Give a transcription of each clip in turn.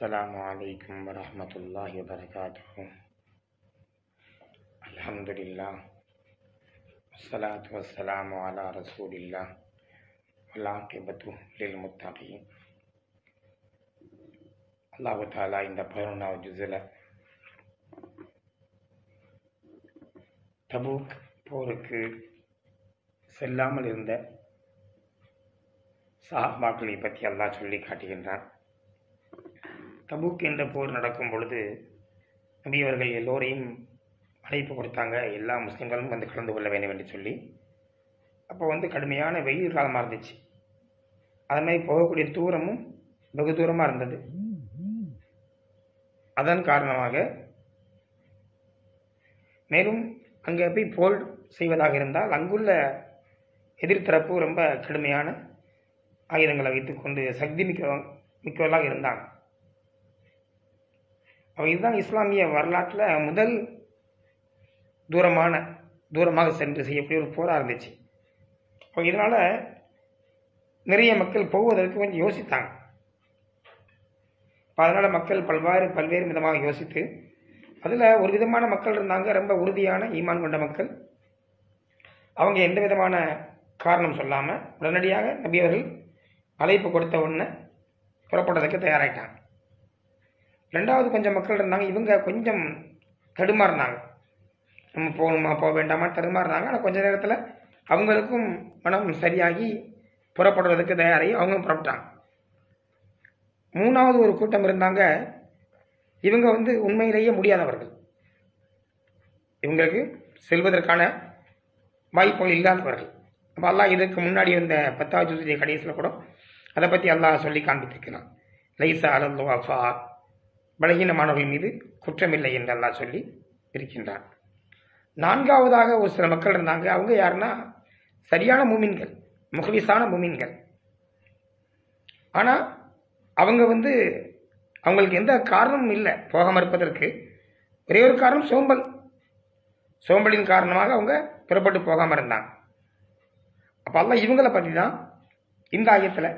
السلام عليكم ورحمة الله وبركاته الحمد لله والصلاة والسلام على رسول الله والعاقبة للمتقين அல்லாஹு தாலா இந்த பதினொன்றாவது ஜுசில் தபூக் போருக்கு செல்லாமல் இருந்த சஹாபாக்களை பற்றி அல்லாஹ் சொல்லி காட்டுகின்றான் தபூக் என்ற போர் நடக்கும் பொழுது நபி அவர்கள் எல்லோரையும் அழைப்பு கொடுத்தாங்க எல்லா முஸ்லிம்களும் வந்து கலந்து கொள்ள வேண்டும் என்று சொல்லி அப்போ வந்து கடுமையான வெயில் காலமாக இருந்துச்சு அது மாதிரி போகக்கூடிய தூரமும் வெகு தூரமாக இருந்தது அதன் காரணமாக மேலும் அங்கே போய் போர் செய்வதாக இருந்தால் அங்குள்ள எதிர்த்தரப்பு ரொம்ப கடுமையான ஆயுதங்களை வைத்துக்கொண்டு சக்தி மிக்க மிக்கவர்களாக இருந்தாங்க அவ இதுதான் இஸ்லாமிய வரலாற்றில் முதல் தூரமான தூரமாக சென்று செய்யக்கூடிய ஒரு போராக இருந்துச்சு அப்போ இதனால் நிறைய மக்கள் போவதற்கு கொஞ்சம் யோசித்தாங்க இப்போ அதனால் மக்கள் பல்வேறு பல்வேறு விதமாக யோசித்து அதில் ஒரு விதமான மக்கள் இருந்தாங்க ரொம்ப உறுதியான ஈமான் கொண்ட மக்கள் அவங்க எந்த விதமான காரணம் சொல்லாமல் உடனடியாக நபி அவர்கள் அழைப்பு கொடுத்த உடனே புறப்படுறதுக்கு தயாராகிட்டாங்க ரெண்டாவது கொஞ்சம் மக்கள் இருந்தாங்க இவங்க கொஞ்சம் தடுமாறினாங்க நம்ம போகணுமா போக வேண்டாமா தடுமாறினாங்க ஆனால் கொஞ்ச நேரத்தில் அவங்களுக்கும் மனம் சரியாகி புறப்படுறதுக்கு தயாராகி அவங்க புறப்பட்டாங்க மூணாவது ஒரு கூட்டம் இருந்தாங்க இவங்க வந்து உண்மையிலேயே முடியாதவர்கள் இவங்களுக்கு செல்வதற்கான வாய்ப்புகள் இல்லாதவர்கள் அப்போ அல்லாஹ் இதுக்கு முன்னாடி வந்த பத்தாவது ஜூசிய கடைசியில் கூட அதை பற்றி அல்லாஹ் சொல்லி காண்பித்திருக்கிறான் லைசா அலந்து அஃபா பலகீனமானவர்கள் மீது குற்றமில்லை என்று அல்லாஹ் சொல்லி இருக்கின்றான் நான்காவதாக ஒரு சில மக்கள் இருந்தாங்க அவங்க யாருன்னா சரியான மூமின்கள் முகலிசான மூமின்கள் ஆனால் அவங்க வந்து அவங்களுக்கு எந்த காரணமும் இல்லை போகாமல் இருப்பதற்கு ஒரே ஒரு காரணம் சோம்பல் சோம்பலின் காரணமாக அவங்க புறப்பட்டு போகாமல் இருந்தாங்க அப்போ அல்ல இவங்களை பற்றி தான் இந்த ஆயத்தில்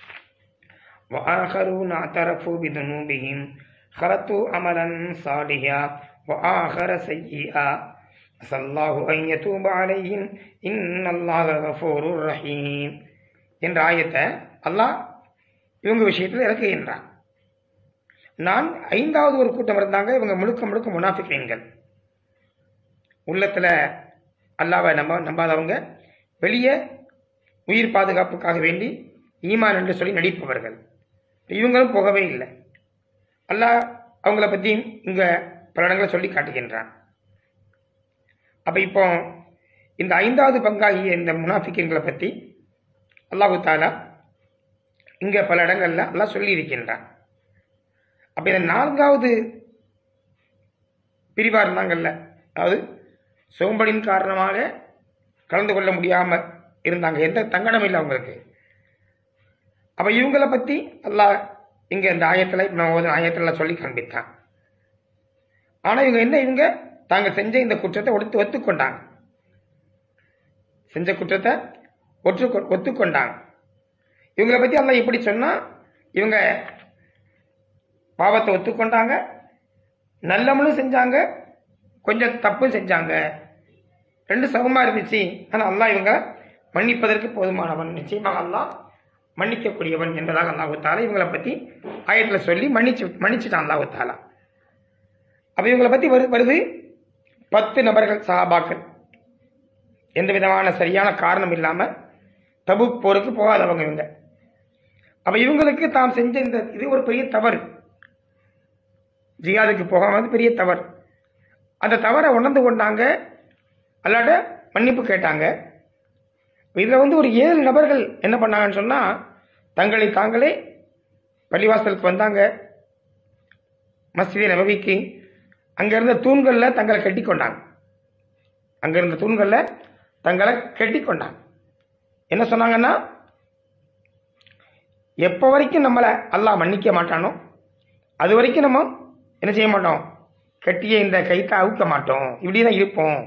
وآخرون اعترفوا بذنوبهم خلطوا عملا صالحا وآخر سيئا عسى الله أن يتوب عليهم إن الله غفور رحيم என்ற ஆயத்தை அல்லாஹ் இவங்க விஷயத்தில் இறக்குகின்றான் நான் ஐந்தாவது ஒரு கூட்டம் இருந்தாங்க இவங்க முழுக்க முழுக்க முனாஃபிக்கீன்கள் உள்ளத்தில் அல்லாவை நம்ப நம்பாதவங்க வெளியே உயிர் பாதுகாப்புக்காக வேண்டி ஈமான் என்று சொல்லி நடிப்பவர்கள் இவங்களும் போகவே இல்லை அல்லாஹ் அவங்கள பற்றியும் இங்கே பல இடங்களை சொல்லி காட்டுகின்றான் அப்போ இப்போ இந்த ஐந்தாவது பங்காகிய இந்த முனாஃபிக்கீன்களை பற்றி அல்லாஹு தாலா இங்கே பல இடங்கள்ல எல்லாம் சொல்லி இருக்கின்றான் அப்ப இந்த நான்காவது பிரிவா இருந்தாங்கல்ல அதாவது சோம்பலின் காரணமாக கலந்து கொள்ள முடியாம இருந்தாங்க எந்த தங்கடம் இல்லை அவங்களுக்கு அப்ப இவங்களை பத்தி அல்லாஹ் இங்க இந்த ஆயத்துல நான் ஆயத்துல சொல்லி காண்பித்தான் ஆனா இவங்க என்ன இவங்க தாங்க செஞ்ச இந்த குற்றத்தை ஒடுத்து ஒத்துக்கொண்டாங்க செஞ்ச குற்றத்தை ஒற்று ஒத்துக்கொண்டாங்க இவங்களை பற்றி எல்லாம் எப்படி சொன்னால் இவங்க பாவத்தை ஒத்துக்கொண்டாங்க நல்லவனும் செஞ்சாங்க கொஞ்சம் தப்பும் செஞ்சாங்க ரெண்டு சமமாக இருந்துச்சு ஆனால் அல்லாஹ் இவங்க மன்னிப்பதற்கு போதுமானவன் நிச்சயமாக அல்லாஹ் மன்னிக்கக்கூடியவன் என்பதாக அல்லாஹு தாலா இவங்களை பற்றி ஆயத்தில் சொல்லி மன்னிச்சு மன்னிச்சுட்டான் அல்லாஹு தாலா அப்போ இவங்களை பற்றி வரு வருது பத்து நபர்கள் சஹாபாக்கள் எந்த விதமான சரியான காரணம் இல்லாமல் தபுக் போருக்கு போகாதவங்க இவங்க அப்ப இவங்களுக்கு தாம் செஞ்ச இந்த இது ஒரு பெரிய தவறு ஜியாதுக்கு போகாம பெரிய தவறு அந்த தவறை உணர்ந்து கொண்டாங்க அல்லாட்ட மன்னிப்பு கேட்டாங்க இதில் வந்து ஒரு ஏழு நபர்கள் என்ன பண்ணாங்கன்னு சொன்னால் தங்களை தாங்களே பள்ளிவாசலுக்கு வந்தாங்க மஸ்ஜித் நபவிக்கு அங்கே இருந்த தூண்களில் தங்களை கட்டி கொண்டாங்க அங்கே இருந்த தூண்களில் தங்களை கட்டி கொண்டாங்க என்ன சொன்னாங்கன்னா எப்போ வரைக்கும் நம்மளை அல்லாஹ் மன்னிக்க மாட்டானோ அது வரைக்கும் நம்ம என்ன செய்ய மாட்டோம் கட்டிய இந்த கைத்தை அவுக்க மாட்டோம் இப்படி தான் இருப்போம்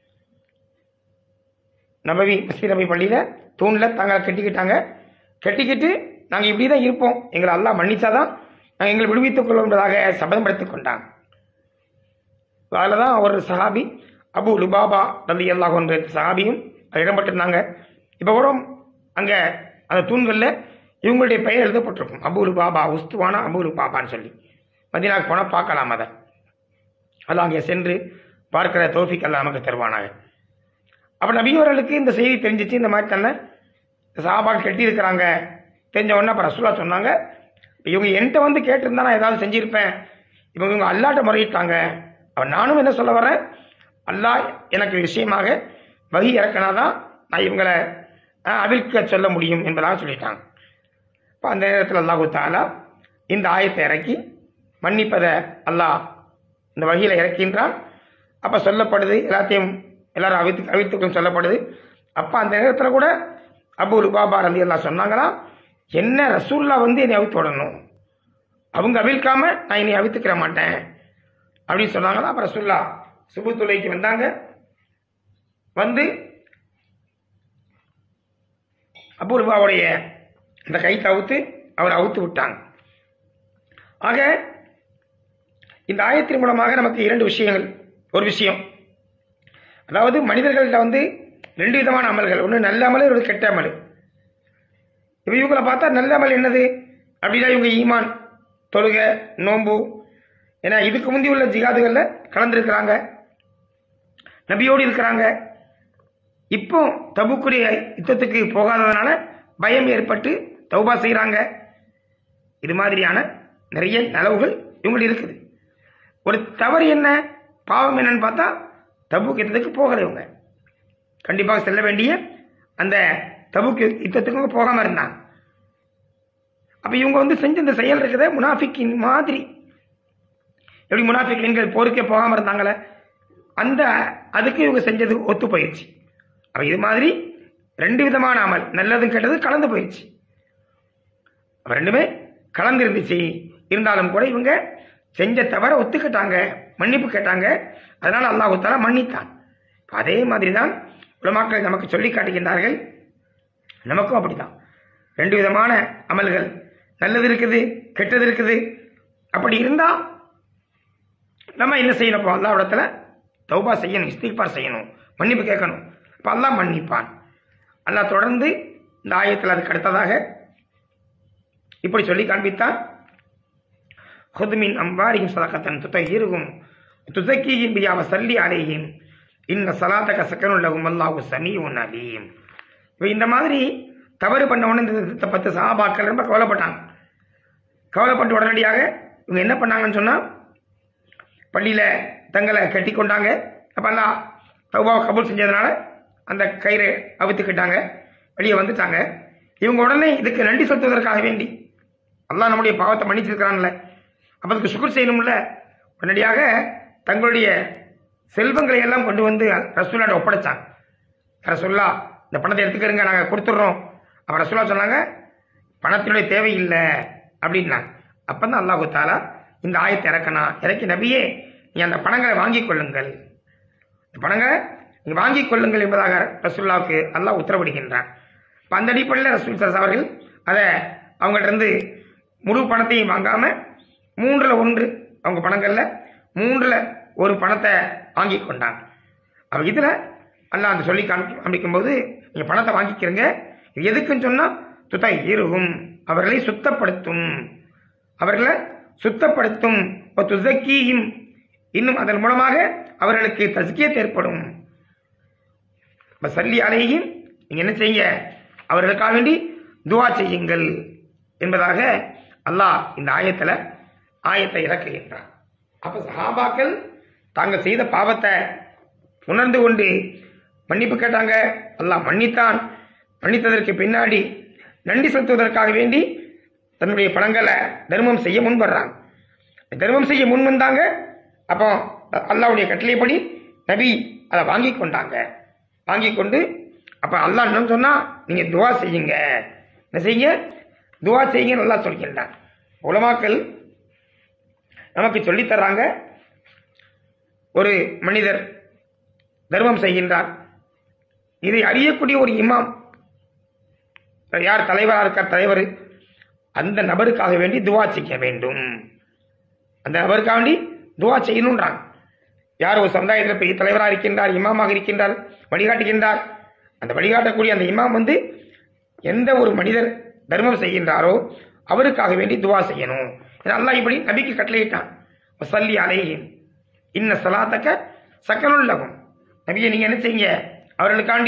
நபவி மஸ்தி நபி பள்ளியில் தூணில் தாங்களை கட்டிக்கிட்டாங்க கட்டிக்கிட்டு நாங்கள் இப்படி தான் இருப்போம் எங்களை அல்லாஹ் மன்னிச்சாதான் நாங்கள் எங்களை விடுவித்துக் கொள்வோம் என்பதாக சபதம் எடுத்துக் கொண்டாங்க அதில் தான் ஒரு சஹாபி அபு லுபாபா ரதி அல்லாஹ் என்ற சஹாபியும் அது இடம்பெற்றிருந்தாங்க இப்போ கூட அங்கே அந்த தூண்களில் இவங்களுடைய பெயர் எழுதப்பட்டிருக்கும் அபு லுபாபா உஸ்துவானா அபு லுபாபான்னு சொல்லி மதினாவுக்கு போனால் பார்க்கலாம் அதை அது அங்கே சென்று பார்க்கிற தோஃபிக் எல்லாம் நமக்கு தருவானாங்க அப்போ நபியவர்களுக்கு இந்த செய்தி தெரிஞ்சிச்சு இந்த மாதிரி தானே சாபாடு கட்டியிருக்கிறாங்க தெரிஞ்ச உடனே அப்போ ரசூலா சொன்னாங்க இவங்க என்கிட்ட வந்து கேட்டிருந்தா நான் ஏதாவது செஞ்சிருப்பேன் இவங்க இவங்க அல்லாட்ட முறையிட்டாங்க அப்ப நானும் என்ன சொல்ல வரேன் அல்லாஹ் எனக்கு விஷயமாக வகி இறக்கினாதான் நான் இவங்களை அஹ், அவிழ்க்க சொல்ல முடியும் என்பதாக சொல்லிட்டாங்க இப்போ அந்த நேரத்தில் அல்லாஹு தாலா இந்த ஆயத்தை இறக்கி மன்னிப்பதை அல்லாஹ் இந்த வகையில் இறக்கின்றான் அப்போ சொல்லப்படுது எல்லாத்தையும் எல்லாரும் அவித்து அவித்துக்கும் சொல்லப்படுது அப்போ அந்த நேரத்தில் கூட அபு ருபாபா ரந்தி எல்லாம் சொன்னாங்களா என்ன ரசூல்லா வந்து என்னை அவித்து விடணும் அவங்க அவிழ்க்காம நான் இனி அவித்துக்கிற மாட்டேன் அப்படின்னு சொன்னாங்களா அப்புறம் ரசூல்லா சுபு துளைக்கு வந்தாங்க வந்து அபு ருபாவுடைய இந்த கைத்தை அவுத்து அவர் அவுத்து விட்டாங்க ஆக இந்த ஆயத்தின் மூலமாக நமக்கு இரண்டு விஷயங்கள் ஒரு விஷயம் அதாவது மனிதர்கள்ட்ட வந்து ரெண்டு விதமான அமல்கள் ஒன்று நல்ல அமல் ஒரு கெட்ட அமல் இப்போ இவங்களை பார்த்தா நல்ல அமல் என்னது அப்படின்னா இவங்க ஈமான் தொழுக நோன்பு ஏன்னா இதுக்கு முந்தி உள்ள ஜிகாதுகளில் கலந்துருக்கிறாங்க நபியோடு இருக்கிறாங்க இப்போ தபுக்குரிய யுத்தத்துக்கு போகாததுனால பயம் ஏற்பட்டு தௌபா செய்கிறாங்க இது மாதிரியான நிறைய நலவுகள் இவங்களுக்கு இருக்குது ஒரு தவறு என்ன பாவம் என்னன்னு பார்த்தா தபுக் யுத்தத்துக்கு போகல இவங்க கண்டிப்பாக செல்ல வேண்டிய அந்த தபுக் யுத்தத்துக்கு அவங்க போகாம இருந்தாங்க அப்ப இவங்க வந்து செஞ்ச இந்த செயல் இருக்கிறத முனாஃபிக்கின் மாதிரி எப்படி முனாஃபிக்கின்கள் போருக்கே போகாம இருந்தாங்களே அந்த அதுக்கு இவங்க செஞ்சது ஒத்து போயிடுச்சு அப்ப இது மாதிரி ரெண்டு விதமான அமல் நல்லதும் கெட்டது கலந்து போயிடுச்சு அப்ப ரெண்டுமே கலந்து இருந்துச்சு இருந்தாலும் கூட இவங்க செஞ்ச தவற ஒத்துக்கிட்டாங்க மன்னிப்பு கேட்டாங்க அதனால அல்லாஹு தாலா மன்னித்தான் இப்ப அதே மாதிரி தான் உலமாக்கள் நமக்கு சொல்லி காட்டுகின்றார்கள் நமக்கும் அப்படிதான் ரெண்டு விதமான அமல்கள் நல்லது இருக்குது கெட்டது இருக்குது அப்படி இருந்தா நம்ம என்ன செய்யணும் இப்போ அல்லாவிடத்துல தௌபா செய்யணும் இஸ்திக்பார் செய்யணும் மன்னிப்பு கேட்கணும் அப்போ அல்லாஹ் மன்னிப்பான் அல்லாஹ் தொடர்ந்து இந்த ஆயத்தில் அதுக்கு அடுத்ததாக இப்படி சொல்லி காண்பித்தான் ஹுதுமின் அம்பாரியும் சதகத்தன் துத்தகிருகும் துதக்கியின் பியாவ சல்லி அலையும் இன்ன சலாத்தக சக்கனுள்ளகும் அல்லாஹு சமீஉன் அலீம் இப்போ இந்த மாதிரி தவறு பண்ண உடனே இந்த பத்து சஹாபாக்கள் ரொம்ப கவலைப்பட்டாங்க கவலைப்பட்டு உடனடியாக இவங்க என்ன பண்ணாங்கன்னு சொன்னா பள்ளியில தங்களை கட்டி கொண்டாங்க அப்ப எல்லாம் தௌபாவை கபூல் செஞ்சதுனால அந்த கயிறை அவித்துக்கிட்டாங்க வெளியே வந்துட்டாங்க இவங்க உடனே இதுக்கு நன்றி செலுத்துவதற்காக வேண்டி அல்லாஹ் நம்முடைய பாவத்தை மன்னிச்சிருக்கிறான்ல அப்ப அதுக்கு சுக்குர் செய்யணும்ல உடனடியாக தங்களுடைய செல்வங்களை எல்லாம் கொண்டு வந்து ரசூலாட்ட ஒப்படைச்சாங்க ரசூல்லா இந்த பணத்தை எடுத்துக்கிறங்க நாங்கள் கொடுத்துட்றோம் அப்ப ரசூலா சொன்னாங்க பணத்தினுடைய தேவை இல்லை அப்படின்னாங்க அப்பதான் அல்லாஹு தாலா இந்த ஆயத்தை இறக்கனா இறக்கி நபியே நீ அந்த பணங்களை வாங்கிக் கொள்ளுங்கள் இந்த பணங்களை நீங்க வாங்கிக் கொள்ளுங்கள் என்பதாக ரசூல்லாவுக்கு அல்லாஹ் உத்தரவிடுகின்றான் இப்ப அந்த அடிப்படையில் ரசூல் சரஸ் அவர்கள் அதை அவங்கள்ட்ட இருந்து முழு பணத்தையும் வாங்காம மூன்றுல ஒன்று அவங்க பணங்கள்ல மூன்றுல ஒரு பணத்தை வாங்கி கொண்டாங்க அப்ப இதுல அல்லாஹ் அந்த சொல்லி காமி- காமிக்கும் போது நீங்க பணத்தை வாங்கிக்கிறங்க இது எதுக்குன்னு சொன்னா துத்தை இருகும் அவர்களை சுத்தப்படுத்தும் அவர்களை சுத்தப்படுத்தும் துசக்கியும் இன்னும் அதன் மூலமாக அவர்களுக்கு தஸ்கியத் ஏற்படும் இப்ப சல்லி அலையும் நீங்க என்ன செய்ய அவர்களுக்காக வேண்டி துவா செய்யுங்கள் என்பதாக அல்லாஹ் இந்த ஆயத்துல ஆயத்தை இறக்குகின்றான் அப்ப சஹாபாக்கள் தாங்கள் செய்த பாவத்தை உணர்ந்து கொண்டு மன்னிப்பு கேட்டாங்க அல்லாஹ் மன்னித்தான் மன்னித்ததற்கு பின்னாடி நன்றி செலுத்துவதற்காக வேண்டி தன்னுடைய பணங்களை தர்மம் செய்ய முன் வர்றாங்க தர்மம் செய்ய முன் வந்தாங்க அப்போ அல்லாஹ்வுடைய கட்டளைப்படி நபி அதை வாங்கி கொண்டாங்க வாங்கி கொண்டு அப்ப அல்லாஹ் என்ன சொன்னா நீங்க துவா செய்யுங்க என்ன செய்யுங்க துவா செய்யுங்க நல்லா சொல்கின்றான் உலமாக்கள் நமக்கு சொல்லித் தர்றாங்க ஒரு மனிதர் தர்மம் செய்கின்றார் இதை அறியக்கூடிய ஒரு இமாம் யார் தலைவராக இருக்கார் தலைவர் அந்த நபருக்காக வேண்டி துவா செய்ய வேண்டும் அந்த நபருக்காக வேண்டி துவா செய்யணுன்றாங்க யார் ஒரு சமுதாயத்தில் பெரிய தலைவராக இருக்கின்றார் இமாமாக இருக்கின்றார் வழிகாட்டுகின்றார் அந்த வழிகாட்டக்கூடிய அந்த இமாம் வந்து எந்த ஒரு மனிதர் தர்மம் செய்கின்றாரோ அவருக்காக வேண்டி துவா செய்யணும் ஏன்னா அல்லாஹ் இப்படி நபிக்கு கட்டளையிட்டான் சல்லி அலைஹிம் இன்ன சலாத்தக்க சக்கலுள்ளகும் நபியை நீங்க என்ன செய்யுங்க அவர்களுக்காண்டி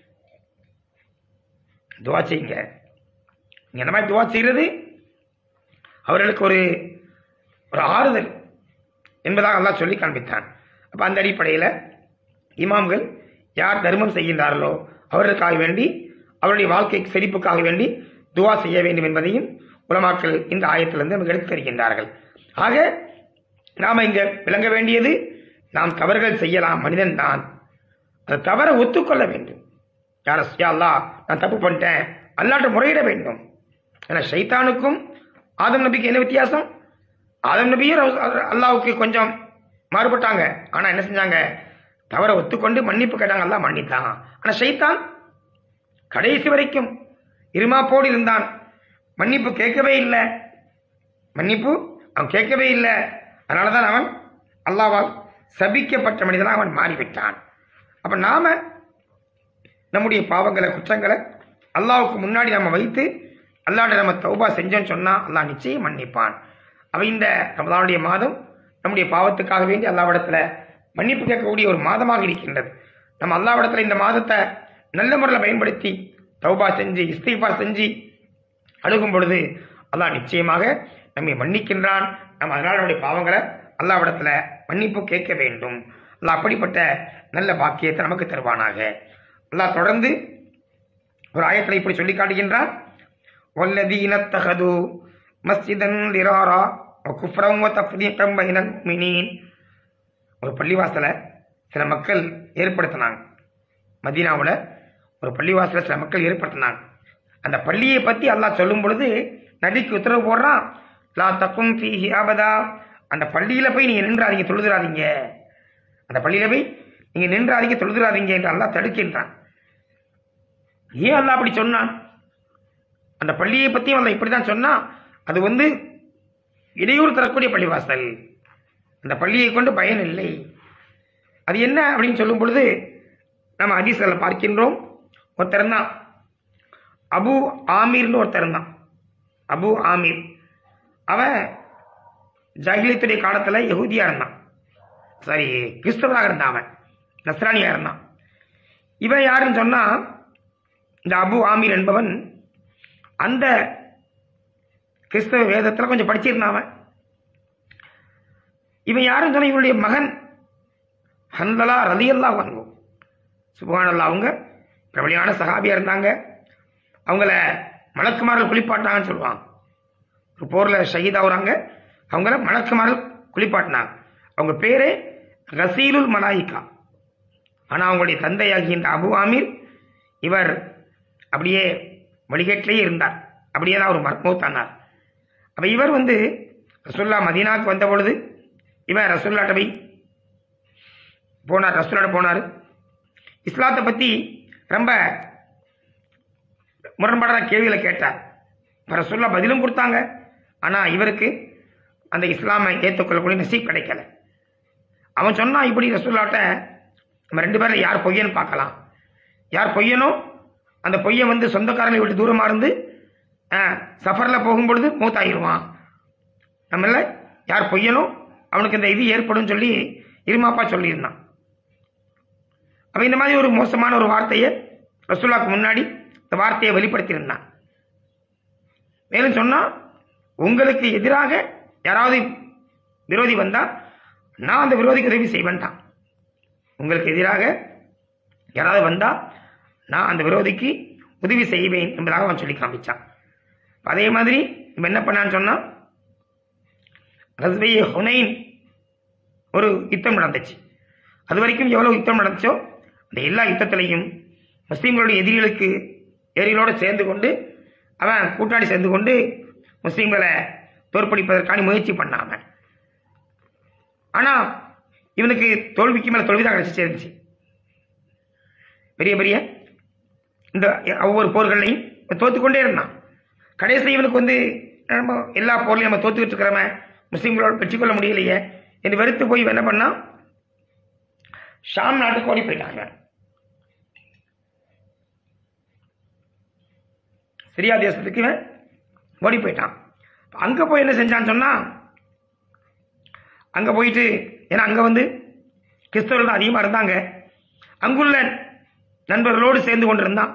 துவா செய்யுங்க நீங்க இந்த மாதிரி துவா செய்யறது அவர்களுக்கு ஒரு ஒரு ஆறுதல் என்பதாக அல்லாஹ் சொல்லி காண்பித்தான் அப்ப அந்த அடிப்படையில் இமாம்கள் யார் தர்மம் செய்கின்றார்களோ அவர்களுக்காக வேண்டி அவருடைய வாழ்க்கை செழிப்புக்காக வேண்டி துவா செய்ய வேண்டும் என்பதையும் உலமாக்கள் இந்த ஆயத்திலிருந்து நமக்கு எடுத்து தருகின்றார்கள் ஆக நாம இங்க விளங்க வேண்டியது நாம் தவறுகள் செய்யலாம் மனிதன் தான் அந்த தவறை ஒத்துக்கொள்ள வேண்டும் யார அல்லா நான் தப்பு பண்ணிட்டேன் அல்லாட்ட முறையிட வேண்டும் ஏன்னா ஷைத்தானுக்கும் ஆதம் நபிக்கு என்ன வித்தியாசம் ஆதம் நபியும் அல்லாவுக்கு கொஞ்சம் மாறுபட்டாங்க ஆனா என்ன செஞ்சாங்க தவறை ஒத்துக்கொண்டு மன்னிப்பு கேட்டாங்க அல்லாஹ் மன்னித்தான் ஆனா ஷைத்தான் கடைசி வரைக்கும் இருமாப்போடு இருந்தான் மன்னிப்பு கேட்கவே இல்லை மன்னிப்பு அவன் கேட்கவே இல்லை அதனாலதான் அவன் அல்லாவால் சபிக்கப்பட்ட மனிதனாக அவன் மாறிவிட்டான் அப்ப நாம நம்முடைய பாவங்களை குற்றங்களை அல்லாவுக்கு முன்னாடி நம்ம வைத்து அல்லாட நம்ம தௌபா செஞ்சோன்னு சொன்னா அல்லாஹ் நிச்சயம் மன்னிப்பான் அவ இந்த ரமதானுடைய மாதம் நம்முடைய பாவத்துக்காக வேண்டி அல்லாவிடத்துல மன்னிப்பு கேட்கக்கூடிய ஒரு மாதமாக இருக்கின்றது நம்ம அல்லாவிடத்துல இந்த மாதத்தை நல்ல முறையில் பயன்படுத்தி தௌபா செஞ்சு இஸ்திஃபார் செஞ்சு அணுகும் பொழுது அல்லாஹ் நிச்சயமாக நம்மை மன்னிக்கின்றான் நம்ம அதனால் நம்முடைய பாவங்களை அல்லாவிடத்துல மன்னிப்பு கேட்க வேண்டும் அல்லாஹ் அப்படிப்பட்ட நல்ல பாக்கியத்தை நமக்கு தருவானாக அல்லாஹ் தொடர்ந்து ஒரு ஆயத்தில் இப்படி சொல்லி காட்டுகின்றான் والذين اتخذوا مسجدا ضرارا وكفرا وتفريقا بين المؤمنين ஒரு பள்ளிவாசலை சில மக்கள் ஏற்படுத்தினாங்க மதீனாவில் ஒரு பள்ளிவாசலை சில மக்கள் ஏற்படுத்தினாங்க அந்த பள்ளியை பற்றி அல்லாஹ் சொல்லும் பொழுது நபிக்கு உத்தரவு போடுறான் லா தக்கும் ஃபீஹி அபதா அந்த பள்ளியில் போய் நீங்கள் நின்றாதீங்க தொழுதுறாதீங்க அந்த பள்ளியில் போய் நீங்கள் நின்றாதீங்க தொழுதுறாதீங்க என்று அல்லாஹ் தடுக்கின்றான் ஏன் அல்லாஹ் அப்படி சொன்னான் அந்த பள்ளியை பற்றியும் அல்லாஹ் இப்படி தான் சொன்னான் அது வந்து இடையூறு தரக்கூடிய பள்ளிவாசல் அந்த பள்ளியை கொண்டு பயன் இல்லை அது என்ன அப்படின்னு சொல்லும் பொழுது நம்ம ஹதீஸ்களை பார்க்கின்றோம் ஒருத்தர் தான் அபு ஆமீர்னு ஒருத்தர் தான் அபு ஆமீர் அவன் ஜாகிலியத்துடைய காலத்தில் யகுதியா இருந்தான் சாரி கிறிஸ்தவராக இருந்தான் அவன் நஸ்ரானியா இருந்தான் இவன் யாருன்னு சொன்னா இந்த அபு ஆமீர் என்பவன் அந்த கிறிஸ்தவ வேதத்தில் கொஞ்சம் படிச்சிருந்தான் அவன் இவன் யாருன்னு சொன்னா இவனுடைய மகன் ஹந்தலா ரலியல்லா வாங்கும் சுபகானல்லா அவங்க பிரபலியான சகாபியா இருந்தாங்க அவங்கள மலக்குமார்கள் குளிப்பாட்டாங்கன்னு சொல்லுவாங்க ஒரு போரில் ஷஹீதாகுறாங்க அவங்கள மலக்குமார்கள் குளிப்பாட்டினாங்க அவங்க பேரே ரசீலுல் மலாயிகா ஆனால் அவங்களுடைய தந்தையாகின்ற அபு ஆமீர் இவர் அப்படியே வழிகேட்டிலேயே இருந்தார் அப்படியே தான் அவர் மௌத்தானார் அப்போ இவர் வந்து ரசுல்லா மதீனாவுக்கு வந்த பொழுது இவன் ரசுல்லாட்ட போய் போனார் ரசுல்லாட்ட போனார் இஸ்லாத்தை பற்றி ரொம்ப முரண்பாடான கேள்விகளை கேட்டார் இப்போ ரசுல்லா பதிலும் கொடுத்தாங்க ஆனால் இவருக்கு அந்த இஸ்லாமை ஏற்றுக்கொள்ளக்கூடிய நசீப் கிடைக்கல அவன் சொன்னான் இப்படி ரசுல்லாட்ட நம்ம ரெண்டு பேரில் யார் பொய்யன்னு பார்க்கலாம் யார் பொய்யனோ அந்த பொய்யன் வந்து சொந்தக்காரங்களை விட்டு தூரமாக இருந்து சஃபரில் போகும்பொழுது மூத்தாயிருவான் நம்மள யார் பொய்யனோ அவனுக்கு இந்த இது ஏற்படும் சொல்லி இருமாப்பா சொல்லியிருந்தான் அப்ப இந்த மாதிரி ஒரு மோசமான ஒரு வார்த்தையை ரசூலாக்கு முன்னாடி இந்த வார்த்தையை வெளிப்படுத்தியிருந்தான் மேலும் சொன்னா உங்களுக்கு எதிராக யாராவது விரோதி வந்தா நான் அந்த விரோதிக்கு உதவி செய்வேன்டான் உங்களுக்கு எதிராக யாராவது வந்தா நான் அந்த விரோதிக்கு உதவி செய்வேன் என்பதாக அவன் சொல்லி காமிச்சான் அதே மாதிரி இவன் என்ன பண்ணான்னு சொன்னா ரஸ்வை ஹுனைன் ஒரு யுத்தம் நடந்துச்சு அது வரைக்கும் எவ்வளவு யுத்தம் நடந்துச்சோ அந்த எல்லா யுத்தத்திலையும் முஸ்லீம்களுடைய எதிரிகளுக்கு எதிரிகளோடு சேர்ந்து கொண்டு அவன் கூட்டாளி சேர்ந்து கொண்டு முஸ்லீம்களை தோற்கடிப்பதற்கான முயற்சி பண்ணாம ஆனா இவனுக்கு தோல்விக்கு மேல தோல்விதான் கிடைச்சி இருந்துச்சு பெரிய பெரிய இந்த ஒவ்வொரு போர்களையும் தோத்துக்கொண்டே இருந்தான் கடைசி இவனுக்கு வந்து நம்ம எல்லா போர்லையும் நம்ம தோத்துக்கிட்டு இருக்கிறோமே முஸ்லீம்களோட வெற்றி கொள்ள முடியலையே என்று வெறுத்து போய் இவன் என்ன பண்ணா ஷாம் நாட்டுக்கு ஓடி போயிட்டாங்க சிரியா தேசத்துக்கு இவன் ஓடி போயிட்டான் அங்க போய் என்ன செஞ்சான்னு சொன்னா அங்க போயிட்டு ஏன்னா அங்க வந்து கிறிஸ்தவர்கள் தான் அதிகமா இருந்தாங்க அங்குள்ள நண்பர்களோடு சேர்ந்து கொண்டிருந்தான்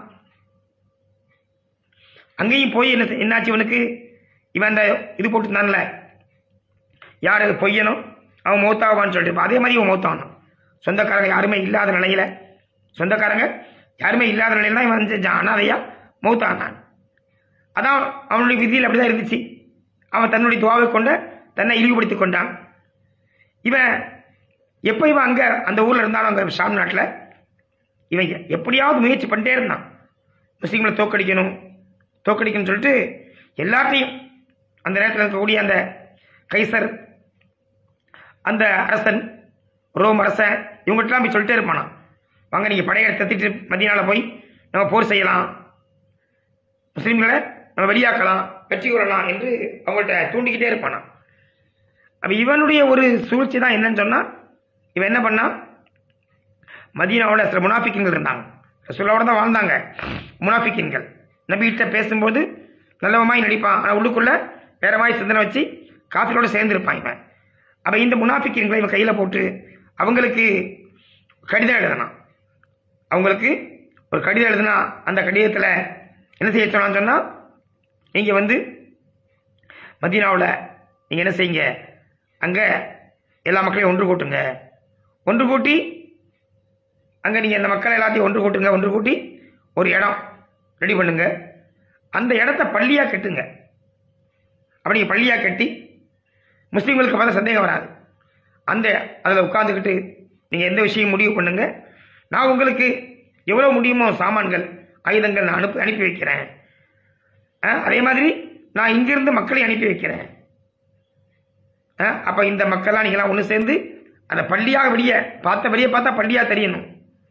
அங்கேயும் போய் என்ன செ- என்னாச்சு இவனுக்கு இவன் அந்த இது போட்டுருந்தான்ல யார் அது பொய்யனும் அவன் மௌத்தாவான்னு சொல்லிட்டு அதே மாதிரி இவன் மௌத்தானான் சொந்தக்காரங்க யாருமே இல்லாத நிலையில சொந்தக்காரங்க யாருமே இல்லாத நிலையில தான் இவன் செஞ்சான் அனாதையா மௌத்தானான் அதான் அவனுடைய விதியில் அப்படிதான் இருந்துச்சு அவன் தன்னுடைய துவாவை கொண்ட தன்னை இழிவுபடுத்திக் கொண்டான் இவன் எப்போ இவன் அங்க அந்த ஊர்ல இருந்தாலும் அங்க ஷாம் நாட்டில் இவன் எ- எப்படியாவது முயற்சி பண்ணிட்டே இருந்தான் முஸ்லீம்களை தோக்கடிக்கணும் தோக்கடிக்கணும்னு சொல்லிட்டு எல்லாத்தையும் அந்த நேரத்தில் இருக்கக்கூடிய அந்த கைசர் அந்த அரசன் ரோம் அரசன் இவங்ககிட்டலாம் போய் சொல்லிட்டே இருப்பானாம் வாங்க நீங்க படையை தத்திட்டு மதியனால போய் நம்ம போர் செய்யலாம் முஸ்லீம்களை நம்ம வெளியாக்கலாம் வெற்றி கொள்ளலாம் என்று அவங்கள்ட்ட தூண்டிக்கிட்டே இருப்பானாம் அப்ப இவனுடைய ஒரு சூழ்ச்சி தான் என்னன்னு சொன்னா இவன் என்ன பண்ணான் மதீனாவோட சில முனாஃபிக்கின்கள் இருந்தாங்க ரசூலோட தான் வாழ்ந்தாங்க முனாஃபிக்கின்கள் நபிகிட்ட பேசும்போது நல்லவமாய் நடிப்பான் ஆனால் உள்ளுக்குள்ள வேற மாதிரி சிந்தனை வச்சு காஃபிலோட சேர்ந்து இருப்பான் இவன் அப்ப இந்த முனாஃபிக்கின்களை இவன் கையில போட்டு அவங்களுக்கு கடிதம் எழுதணும் அவங்களுக்கு ஒரு கடிதம் எழுதுனா அந்த கடிதத்தில் என்ன செய்ய சொன்னான்னு சொன்னா நீங்க வந்து மதீனாவில் நீங்க என்ன செய்யுங்க அங்க எல்லா மக்களையும் ஒன்று கூட்டுங்க ஒன்று கூட்டி அங்க நீங்க இந்த மக்கள் எல்லாத்தையும் ஒன்று கூட்டுங்க ஒன்று கூட்டி ஒரு இடம் ரெடி பண்ணுங்க அந்த இடத்த பள்ளியா கட்டுங்க அப்படி நீங்க பள்ளியா கட்டி முஸ்லீம்களுக்கு பார்த்தா சந்தேகம் வராது அந்த அதில் உட்காந்துக்கிட்டு நீங்க எந்த விஷயம் முடிவு பண்ணுங்க நான் உங்களுக்கு எவ்வளவு முடியுமோ சாமான்கள் ஆயுதங்கள் நான் அனுப்பி அனுப்பி வைக்கிறேன் ஆ, அதே மாதிரி நான் இங்கிருந்து மக்களை அனுப்பி வைக்கிறேன் ஆ, அப்ப இந்த மக்கள்லாம் நீங்களாம் ஒன்று சேர்ந்து அந்த பள்ளியாக வெளிய பார்த்த வெளியே பார்த்தா பள்ளியா தெரியணும்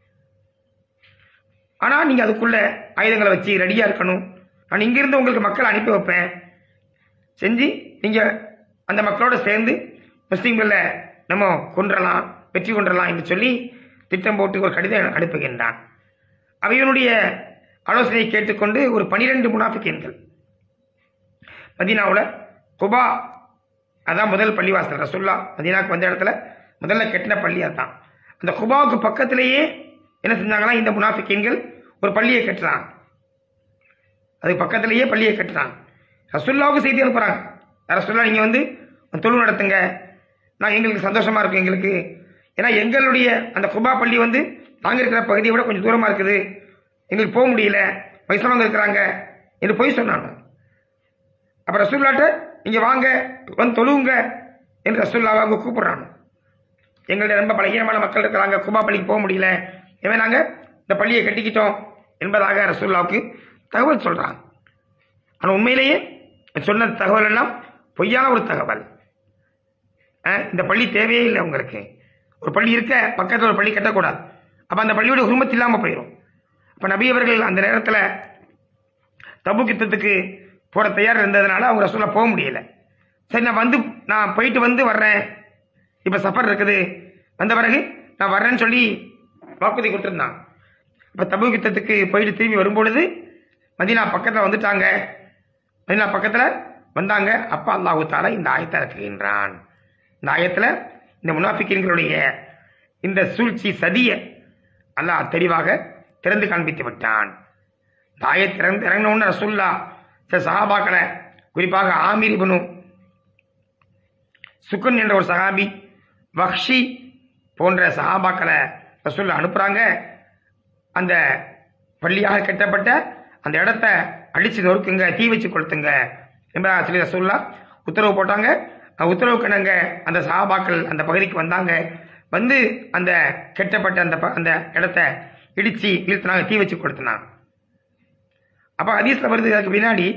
ஆனா நீங்க அதுக்குள்ள ஆயுதங்களை வச்சு ரெடியா இருக்கணும் நான் இங்கிருந்து உங்களுக்கு மக்களை அனுப்பி வைப்பேன் செஞ்சு நீங்க அந்த மக்களோட சேர்ந்து முஸ்லீம்களை நம்ம கொன்றலாம் வெற்றி கொன்றலாம் என்று சொல்லி திட்டம் போட்டு ஒரு கடிதம் அனுப்புகின்றான் அவையனுடைய ஆலோசனையை கேட்டுக்கொண்டு ஒரு பனிரெண்டு முனாஃபிக்கீன்கள் மதீனாவுல குபா அதான் முதல் பள்ளிவாசல் ரசுல்லா மதீனாவுக்கு வந்த இடத்துல முதல்ல கட்டின பள்ளி அதான் அந்த குபாவுக்கு பக்கத்திலேயே என்ன செஞ்சாங்கன்னா இந்த முனாஃபிக்கீன்கள் ஒரு பள்ளியை கட்டுறாங்க அதுக்கு பக்கத்திலேயே பள்ளியை கட்டுறாங்க ரசுல்லாவுக்கு செய்தி அனுப்புறாங்க ரசுல்லா நீங்க வந்து தொழு நடத்துங்க நான் எங்களுக்கு சந்தோஷமா இருக்கும் எங்களுக்கு ஏன்னா எங்களுடைய அந்த குபா பள்ளி வந்து நாங்க இருக்கிற பகுதியை விட கொஞ்சம் தூரமா இருக்குது எங்களுக்கு போக முடியல வயசானவங்க இருக்கிறாங்க என்று போய் சொன்னாங்க அப்ப ரசூல்லாட்ட நீங்க வாங்க வந்து தொழுவுங்க என்று ரசூல்லாவை அவங்க கூப்பிடுறாங்க எங்களுடைய ரொம்ப பலகீனமான மக்கள் இருக்கிறாங்க குபா பள்ளிக்கு போக முடியல எனவே நாங்க இந்த பள்ளியை கட்டிக்கிட்டோம் என்பதாக ரசூல்லாவுக்கு தகவல் சொல்றாங்க ஆனா உண்மையிலேயே சொன்ன தகவல் எல்லாம் பொய்யான ஒரு தகவல் அஹ், இந்த பள்ளி தேவையே இல்லை உங்களுக்கு ஒரு பள்ளி இருக்க பக்கத்துல ஒரு பள்ளி கட்டக்கூடாது அப்ப அந்த பள்ளியோட உரிமத்து இல்லாம போயிடும் அப்ப நபி அவர்கள் அந்த நேரத்துல தபு யுத்தத்துக்கு போற தயார் இருந்ததுனால அவங்க ரசூலா போக முடியல சரி நான் வந்து நான் போயிட்டு வந்து வர்றேன் இப்ப சஃபர் இருக்குது வந்த பிறகு நான் வர்றேன்னு சொல்லி வாக்குறுதி கொடுத்திருந்தான் இப்ப தபு யுத்தத்துக்கு போயிட்டு திரும்பி வரும்பொழுது மதீனா பக்கத்துல வந்துட்டாங்க மதீனா பக்கத்துல வந்தாங்க அப்பா அல்லாஹு தாலா இந்த ஆயத்தை இறக்குகின்றான் இந்த ஆயத்துல இந்த முனாஃபிக்கின்களுடைய இந்த சூழ்ச்சி சதிய அல்லாஹ் தெளிவாக திறந்து காண்பித்து விட்டான் இந்த ஆயத் இறந்து இறங்கினோன்னு ரசுல்லா சில சஹாபாக்களை குறிப்பாக ஆமீர் இப்னு சுக்குன் என்ற ஒரு சஹாபி வக்ஷி போன்ற சஹாபாக்களை ரசுல்லா அனுப்புறாங்க அந்த பள்ளியாக கட்டப்பட்ட அந்த இடத்த அடிச்சு நொறுக்குங்க தீ வச்சு கொளுத்துங்க என்பதாக சொல்லி ரசூல்லா உத்தரவு போட்டாங்க அந்த உத்தரவுக்கு நாங்க அந்த சஹாபாக்கள் அந்த பகுதிக்கு வந்தாங்க வந்து அந்த கெட்டப்பட்ட அந்த ப- அந்த இடத்த இடிச்சு வீழ்த்தினாங்க தீ வச்சு கொளுத்தினாங்க அப்ப ஹதீஸ்ல வருது அதுக்கு பின்னாடி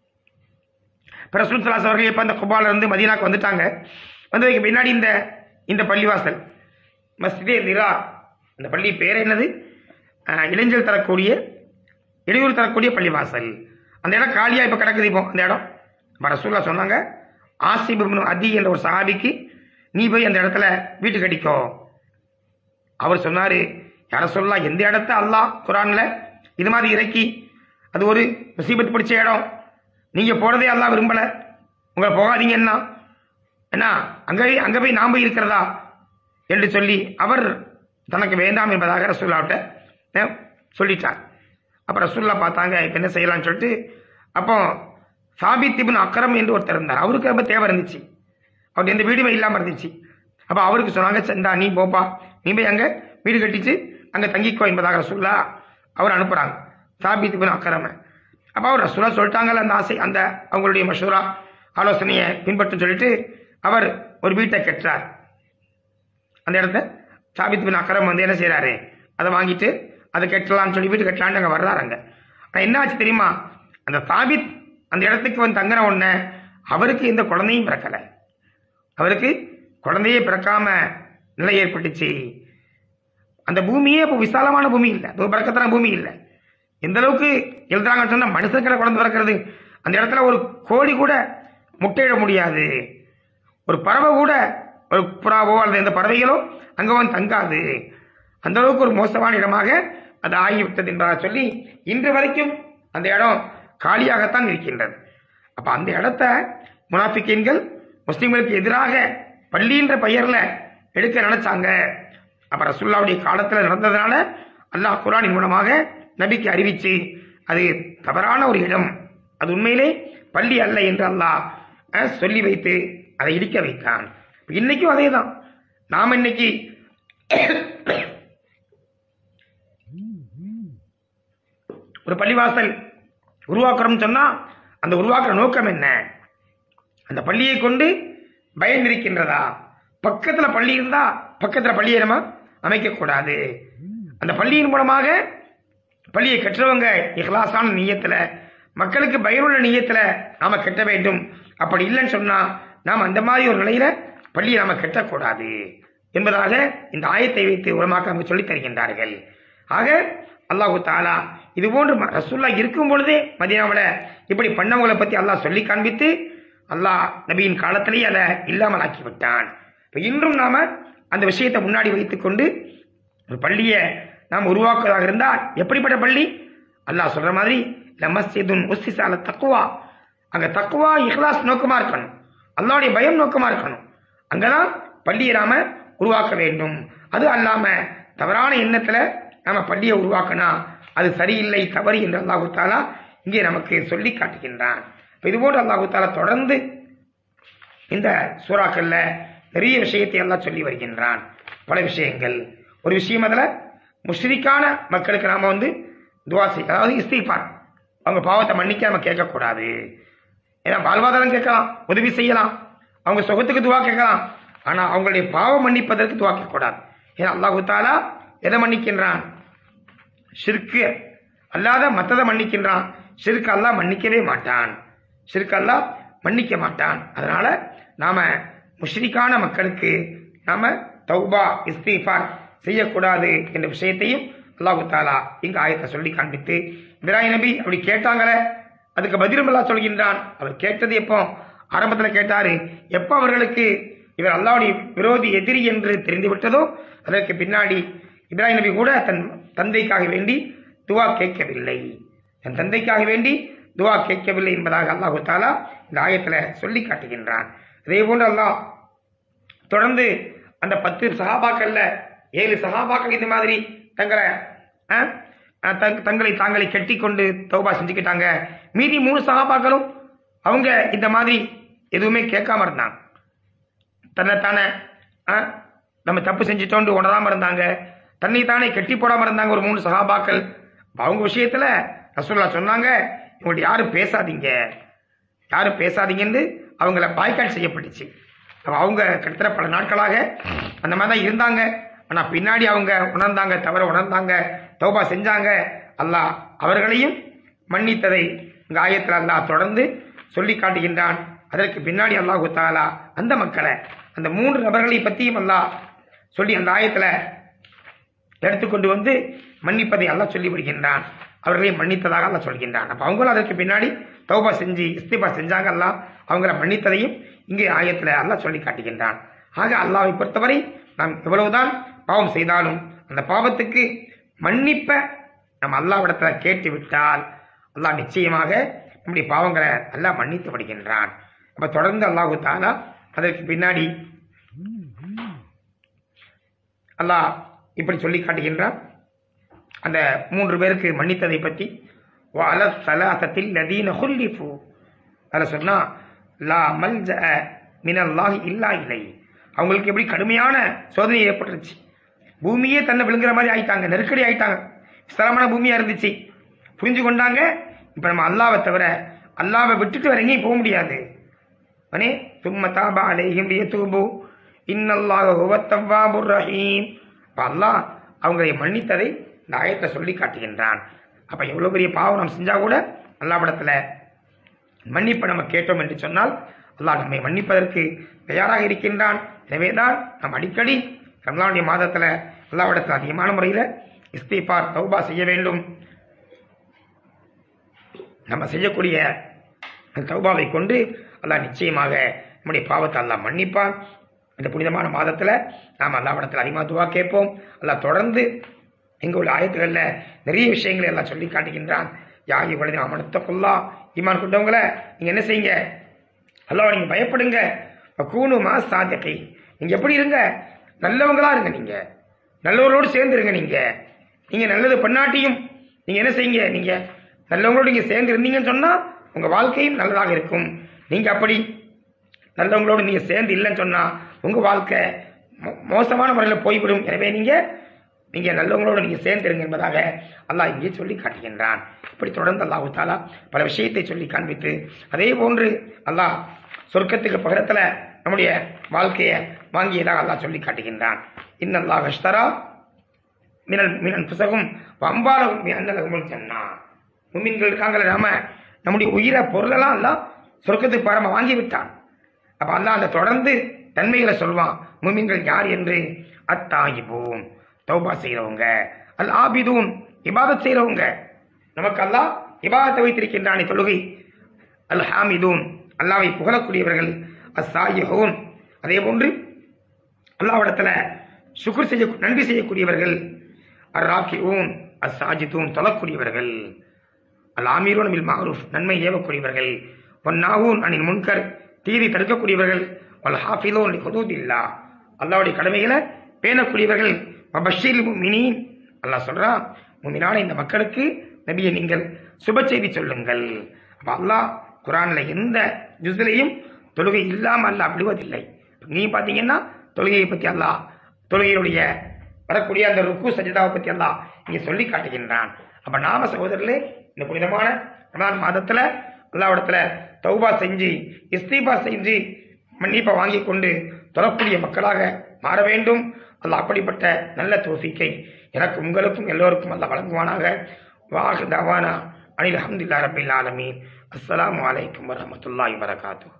இப்ப ரசூல் சலாஸ் அவர்கள் இப்ப அந்த குபால இருந்து மதீனாக்கு வந்துட்டாங்க வந்ததுக்கு பின்னாடி இந்த இந்த பள்ளிவாசல் மஸ்ஜிதே நிரா அந்த பள்ளி பேர் என்னது அஹ், இளைஞர் தரக்கூடிய இடையூறு தரக்கூடிய பள்ளிவாசல் அந்த இடம் காலியா இப்ப கிடக்குது இப்போ அந்த இடம் அப்ப ரசூல்லா சொன்னாங்க ஆசிப் இப்னு அதி என்ற ஒரு சஹாபிக்கு நீ போய் அந்த இடத்துல வீட்டு கட்டிக்கோ அவர் சொன்னாரு யார சொல்லலாம் எந்த இடத்த அல்லாஹ் குரான்ல இது மாதிரி இறக்கி அது ஒரு முசீபத் பிடிச்ச இடம் நீங்க போறதே அல்லாஹ் விரும்பல உங்களை போகாதீங்க என்ன என்ன அங்க அங்க போய் நாம் போய் இருக்கிறதா என்று சொல்லி அவர் தனக்கு வேண்டாம் என்பதாக ரசூல்லாவிட்ட அஹ், சொல்லிட்டார் அப்ப ரசூல்லா பார்த்தாங்க இப்ப என்ன செய்யலாம்னு சொல்லிட்டு அப்போ சாபித் இப்னு அக்ரம் என்று ஒருத்தர் இருந்தார் அவருக்கு ரொம்ப தேவை இருந்துச்சு அவருக்கு எந்த வீடுமே இல்லாம இருந்துச்சு அப்ப அவருக்கு சொன்னாங்க சந்தா நீ போப்பா நீ போய் அங்க வீடு கட்டிச்சு அங்க தங்கிக்கோ என்பதாக ரசூல்லா அவர் அனுப்புறாங்க சாபித் இப்னு அக்ரம அப்ப அவர் ரசூலா சொல்லிட்டாங்கல்ல அந்த ஆசை அந்த அவங்களுடைய மஷூரா ஆலோசனையை பின்பற்றும் சொல்லிட்டு அவர் ஒரு வீட்டை கட்டுறார் அந்த இடத்த சாபித் பின் அக்கரம் வந்து என்ன செய்றாரு அதை வாங்கிட்டு அதை கட்டலாம்னு சொல்லி வீட்டு கட்டலான்னு அங்கே வர்றாரு அங்க ஆனால் என்ன ஆச்சு தெரியுமா அந்த சாபித் அந்த இடத்துக்கு வந்து தங்குற உடனே அவருக்கு எந்த குழந்தையும் பிறக்கல அவருக்கு குழந்தையே பிறக்காம நிலை ஏற்பட்டுச்சு அந்த பூமியே இப்போ விசாலமான பூமி இல்லை அது பிறக்கத்தான பூமி இல்லை எந்த அளவுக்கு எழுதுறாங்கன்னு சொன்னா மனுஷங்களை குழந்தை பிறக்கிறது அந்த இடத்துல ஒரு கோழி கூட முட்டையிட முடியாது ஒரு பறவை கூட ஒரு புறாவோ அல்லது எந்த பறவைகளோ அங்க வந்து தங்காது அந்த அளவுக்கு ஒரு மோசமான இடமாக அது ஆகிவிட்டது என்பதாக சொல்லி இன்று வரைக்கும் அந்த இடம் காலியாகத்தான் இருக்கின்றது அப்ப அந்த இடத்த முனாஃபிக்கீன்கள் முஸ்லிம்களுக்கு எதிராக பள்ளின்ற பெயர்ல எடுக்க நினைச்சாங்க அப்ப ரசுல்லாவுடைய காலத்துல நடந்ததுனால அல்லாஹ் குரானின் மூலமாக நபிக்கு அறிவிச்சு அது தவறான ஒரு இடம் அது உண்மையிலே பள்ளி அல்ல என்று அல்லாஹ் அஹ், சொல்லி வைத்து அதை இடிக்க வைத்தான் இப்ப இன்னைக்கும் அதே தான் நாம் இன்னைக்கு ஒரு பள்ளிவாசல் உருவாக்குறோம்னு சொன்னா அந்த உருவாக்குற நோக்கம் என்ன அந்த பள்ளியை கொண்டு பயன் இருக்கின்றதா பக்கத்துல பள்ளி இருந்தா பக்கத்துல பள்ளியை நம்ம அமைக்க கூடாது அந்த பள்ளியின் மூலமாக பள்ளியை கட்டுறவங்க இஹ்லாசான நீயத்துல மக்களுக்கு பயனுள்ள நீயத்துல நாம கட்ட வேண்டும் அப்படி இல்லைன்னு சொன்னா நாம் அந்த மாதிரி ஒரு நிலையில பள்ளியை நாம கட்டக்கூடாது என்பதாக இந்த ஆயத்தை வைத்து உரமாக்க நமக்கு சொல்லித் தருகின்றார்கள் ஆக அல்லாஹு தாலா இது போன்று ம- ரசூல்லா இருக்கும் பொழுதே மதீனாவுல இப்படி பண்ணவங்களை பத்தி அல்லாஹ் சொல்லி காண்பித்து அல்லாஹ் நபியின் காலத்திலேயே அதை இல்லாமல் ஆக்கி விட்டான் இப்ப இன்றும் நாம அந்த விஷயத்தை முன்னாடி வைத்துக்கொண்டு ஒரு பள்ளியை நாம் உருவாக்குவதாக இருந்தால் எப்படிப்பட்ட பள்ளி அல்லாஹ் சொல்ற மாதிரி லமஸ்ஜிதுன் உஸ்ஸிஸ தக்குவா அங்க தக்குவா இஹ்லாஸ் நோக்கமா இருக்கணும் அல்லாஹ்வுடைய பயம் நோக்கமா இருக்கணும் அங்கதான் பள்ளியை நாம உருவாக்க வேண்டும் அது அல்லாம தவறான எண்ணத்துல நாம பள்ளியை உருவாக்கினா அது சரியில்லை தவறு என்று அல்லாஹு தாலா இங்கே நமக்கு சொல்லி காட்டுகின்றான் இப்ப இதுபோன்று அல்லாஹு தாலா தொடர்ந்து இந்த சூறாக்கள்ல நிறைய விஷயத்தை எல்லாம் சொல்லி வருகின்றான் பல விஷயங்கள் ஒரு விஷயம் அதுல முஷ்ரிக்கான மக்களுக்கு நாம வந்து துவா செய்ய அதாவது இஸ்திஃபார் அவங்க பாவத்தை மன்னிக்க நம்ம கேட்கக்கூடாது ஏன்னா வாழ்வாதாரம் கேட்கலாம் உதவி செய்யலாம் அவங்க சுகத்துக்கு துவா கேட்கலாம் ஆனா அவங்களுடைய பாவம் மன்னிப்பதற்கு துவா கேட்கக்கூடாது ஏன்னா அல்லாஹு தாலா எதை மன்னிக்கின்றான் ஷிர்க்கு அல்லாத மத்ததை மன்னிக்கின்றான் ஷிர்க் அல்லாஹ் மன்னிக்கவே மாட்டான் ஷிர்க் அல்லாஹ் மன்னிக்க மாட்டான் அதனால நாம முஷ்ரிக்கான மக்களுக்கு நாம தௌபா இஸ்திஃபார் செய்யக்கூடாது என்ற விஷயத்தையும் அல்லாஹு தாலா இங்க ஆயத்தை சொல்லி காண்பித்து இப்ராஹிம் நபி அப்படி கேட்டாங்களே அதுக்கு பதிலும் அல்லாஹ் சொல்கின்றான் அவர் கேட்டது எப்போ ஆரம்பத்துல கேட்டாரு எப்போ அவர்களுக்கு இவர் அல்லாஹ்வுடைய விரோதி எதிரி என்று தெரிந்து விட்டதோ அதற்கு பின்னாடி இப்ராஹிம் நபி கூட தன் தந்தைக்காக வேண்டி துவா கேட்கவில்லை தன் தந்தைக்காக வேண்டி துவா கேட்கவில்லை என்பதாக அல்லாஹு தாலா இந்த ஆயத்துல சொல்லி காட்டுகின்றான் அதே போன்று அல்லாஹ் தொடர்ந்து அந்த பத்து சகாபாக்கள்ல ஏழு சகாபாக்கள் இந்த மாதிரி தங்களை அஹ், அஹ், தங்- தங்களை தாங்களை கட்டி கொண்டு தௌபா செஞ்சுக்கிட்டாங்க மீதி மூணு சகாபாக்களும் அவங்க இந்த மாதிரி எதுவுமே கேட்காம இருந்தாங்க தன்னைத்தானே அஹ், நம்ம தப்பு செஞ்சிட்டோண்டு உணராம இருந்தாங்க தன்னை தானே கட்டி போடாம இருந்தாங்க ஒரு மூணு சகாபாக்கள் அப்ப அவங்க விஷயத்துல ரசூல்லா சொன்னாங்க இவங்கள்ட்ட யாரும் பேசாதீங்க யாரும் பேசாதீங்கன்னு அவங்கள பாய்காட் செய்யப்பட்டுச்சு அப்ப அவங்க கிட்டத்தட்ட பல நாட்களாக அந்த மாதிரி தான் இருந்தாங்க ஆனா பின்னாடி அவங்க உணர்ந்தாங்க தவற உணர்ந்தாங்க தௌபா செஞ்சாங்க அல்லாஹ் அவர்களையும் மன்னித்ததை இந்த ஆயத்தில் அல்லாஹ் தொடர்ந்து சொல்லி காட்டுகின்றான் அதற்கு பின்னாடி அல்லாஹு தாலா அந்த மக்களை அந்த மூன்று நபர்களை பற்றியும் அல்லாஹ் சொல்லி அந்த ஆயத்துல எடுத்துக்கொண்டு வந்து மன்னிப்பதை அல்லாஹ் சொல்லி விடுகின்றான் அவர்களை மன்னித்ததாக அல்லாஹ் சொல்கின்றான் அப்ப அவங்களும் அதற்கு பின்னாடி தௌபா செஞ்சு இஸ்திபா செஞ்சாங்க அல்லாஹ் அவங்கள மன்னித்ததையும் இங்கே ஆயத்துல அல்லாஹ் சொல்லி காட்டுகின்றான் ஆக அல்லாஹ்வை பொறுத்தவரை நாம் எவ்வளவுதான் பாவம் செய்தாலும் அந்த பாவத்துக்கு மன்னிப்ப நம்ம அல்லாவிடத்துல கேட்டு விட்டால் அல்லாஹ் நிச்சயமாக நம்முடைய பாவங்களை அல்லாஹ் மன்னித்து விடுகின்றான் அப்ப தொடர்ந்து அல்லாஹு தாலா அதற்கு பின்னாடி அல்லாஹ் இப்படி சொல்லி காட்டுகின்றான் அந்த மூன்று பேருக்கு மன்னித்ததை பற்றி வால சலாசத்தில் லதீன ஹுல்லிஃபு அதில் சொன்னா லா மல்ஜ மினல்லாஹி இல்லா இலை அவங்களுக்கு எப்படி கடுமையான சோதனை ஏற்பட்டுருச்சு பூமியே தன்னை விழுங்குற மாதிரி ஆயிட்டாங்க நெருக்கடி ஆயிட்டாங்க விஸ்தரமான பூமியா இருந்துச்சு புரிஞ்சு கொண்டாங்க இப்ப நம்ம அல்லாவை தவிர அல்லாவை விட்டுட்டு வேற எங்கேயும் போக முடியாது அனே சும்ம தாபா அலைஹிம் லியதூபு இன்னல்லாஹ ஹுவ தவ்வாபுர் ரஹீம் அப்ப அல்லாஹ் அவங்களை மன்னித்ததை இந்த ஆயத்தை சொல்லி காட்டுகின்றான் அப்ப எவ்வளவு பெரிய பாவம் நாம் செஞ்சா கூட அல்லாவிடத்துல மன்னிப்பை நம்ம கேட்டோம் என்று சொன்னால் அல்லாஹ் நம்மை மன்னிப்பதற்கு தயாராக இருக்கின்றான் எனவேதான் நாம் அடிக்கடி ரம்லானுடைய மாதத்துல அல்லாவிடத்தில் அதிகமான முறையில் இஸ்திபார் தௌபா செய்ய வேண்டும் நம்ம செய்யக்கூடிய அந்த தௌபாவை கொண்டு அல்லாஹ் நிச்சயமாக நம்முடைய பாவத்தை அல்லாஹ் மன்னிப்பான் இந்த புனிதமான மாதத்துல நாம் அல்லாவிடத்தில் அதிகமாக துவா கேட்போம் அல்லாஹ் தொடர்ந்து எங்க உள்ள ஆயத்துகள்ல நிறைய விஷயங்களை எல்லாம் சொல்லி காட்டுகின்றான் யாகி வலது அமனத்த கொல்லா ஈமான் கொண்டவங்களை நீங்க என்ன செய்யுங்க அல்லாஹ் நீங்க பயப்படுங்க கூணு மா சாதகை நீங்க எப்படி இருங்க நல்லவங்களா இருங்க நீங்க நல்லவர்களோடு சேர்ந்து இருங்க நீங்க நீங்க நல்லது பண்ணாட்டியும் நீங்க என்ன செய்யுங்க நீங்க நல்லவங்களோடு நீங்க சேர்ந்து இருந்தீங்கன்னு சொன்னா உங்க வாழ்க்கையும் நல்லதாக இருக்கும் நீங்க அப்படி நல்லவங்களோடு நீங்க சேர்ந்து இல்லைன்னு சொன்னா உங்க வாழ்க்கை மோ- மோசமான முறையில் போய்விடும் எனவே நீங்க நீங்க நல்லவங்களோடு நீங்க சேர்ந்திருங்க என்பதாக அல்லாஹ் இங்கே சொல்லி காட்டுகின்றான் இப்படி தொடர்ந்து அல்லாஹ் தாலா பல விஷயத்தை சொல்லி காண்பித்து அதே போன்று அல்லாஹ் சொர்க்கத்துக்கு பகரத்துல நம்முடைய வாழ்க்கையை வாங்கியதாக அல்லாஹ் சொல்லி காட்டுகின்றான் இன்னல்லாஹ் அஷ்தரா மினல் மினன் புசகும் வம்பாலகும் அன்னலகுமல் சொன்னா முமின்கள் இருக்காங்களே நாம நம்முடைய உயிரை பொருளெல்லாம் எல்லாம் சொர்க்கத்துக்கு பரம வாங்கி விட்டான் அப்ப அல்லாஹ் அந்த தொடர்ந்து தன்மைகளை சொல்வான் முமின்கள் யார் என்று அத்தாயிபூன் தௌபா செய்றவங்க அல் ஆபிதூன் இபாதத் செய்றவங்க நமக்கு அல்லாஹ் இபாதத்தை வைத்திருக்கின்றானே தொழுகை அல் ஹாமிதூன் அல்லாவை புகழக்கூடியவர்கள் அஸ்ஸாயிஹூன் அதே போன்று அல்லாவிடத்துல சுக்ர் செய்ய நன்றி செய்யக்கூடியவர்கள் அர் ராக்கிஊன் அஸ் சாஜிதூன் தொழக்கூடியவர்கள் அல் ஆமீரூன் பில் மாரூஃப் நன்மை ஏவக்கூடியவர்கள் ஒன் நாகூன் அனில் முன்கர் தீதி தடுக்கக்கூடியவர்கள் வல் ஹாஃபிலூன் ஹுதூதில்லா அல்லாவுடைய கடமைகளை பேணக்கூடியவர்கள் பஷீர் முமினீன் அல்லாஹ் சொல்றான் முமினான இந்த மக்களுக்கு நபியை நீங்கள் சுப செய்தி சொல்லுங்கள் அப்ப அல்லாஹ் குரான்ல எந்த ஜுஸ்லையும் தொழுகை இல்லாம அல்லாஹ் விடுவதில்லை நீ பாத்தீங்கன்னா தொழுகையை பத்தி அல்லாஹ் தொழுகையுடைய வரக்கூடிய அந்த ருக்கு சஜிதாவை பத்தி எல்லாம் இங்க சொல்லி காட்டுகின்றான் அப்ப நாம சகோதரர்களே இந்த புனிதமான ரமலான் மாதத்துல அல்லாவிடத்துல தௌபா செஞ்சு இஸ்தீபா செஞ்சு மன்னிப்பை வாங்கி கொண்டு தொழக்கூடிய மக்களாக மாற வேண்டும் அல்லாஹ் அப்படிப்பட்ட நல்ல தோஃபிக்கை எனக்கு உங்களுக்கும் எல்லோருக்கும் அல்லாஹ் வழங்குவானாக வாஹ் தவானா அனில் அஹமதுல்லா ரபில் ஆலமீன் அஸ்ஸலாமு அலைக்கும் வரஹ்மத்துல்லாஹி வரகாத்துஹு